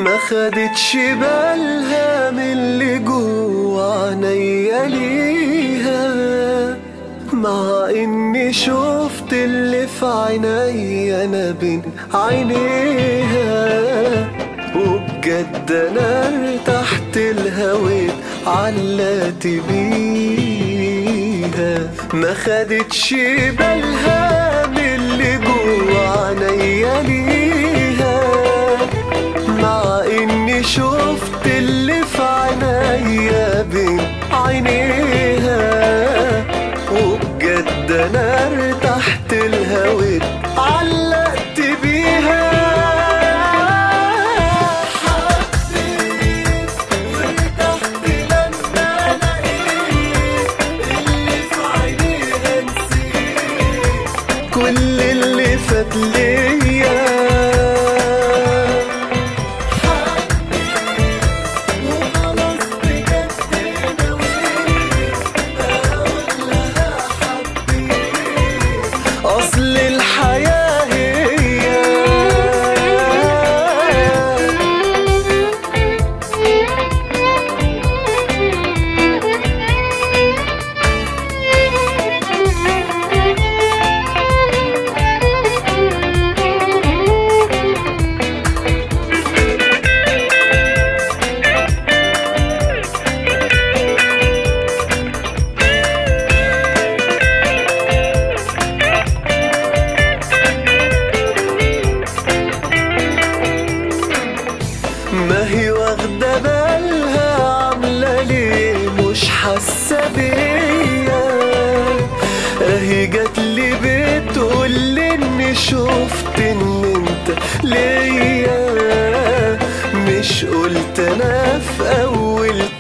ما خدتش بالها من اللي جوا عينيا ليها مع اني شفت اللي في عينيا انا بين عينيها وبجد انا ارتحت الهويت علقت بيها ما خدتش بالها من اللي جوا عينيا ليها مع اني شفت اللي في عينيا بين عينيها وبجد انا ارتحت الهويت علقت بيها حبيت وارتحت لما لقيت اللي في عينيها نسيت كل اللي فات ليا وخلاص بجد نويت اقول لها حبيت اصل الحياة هي ما هي واخدة بالها عاملة ليه مش حاسة بيا اهي جات لي بتقول لي اني شفت ان انت ليا مش قلت انا في اول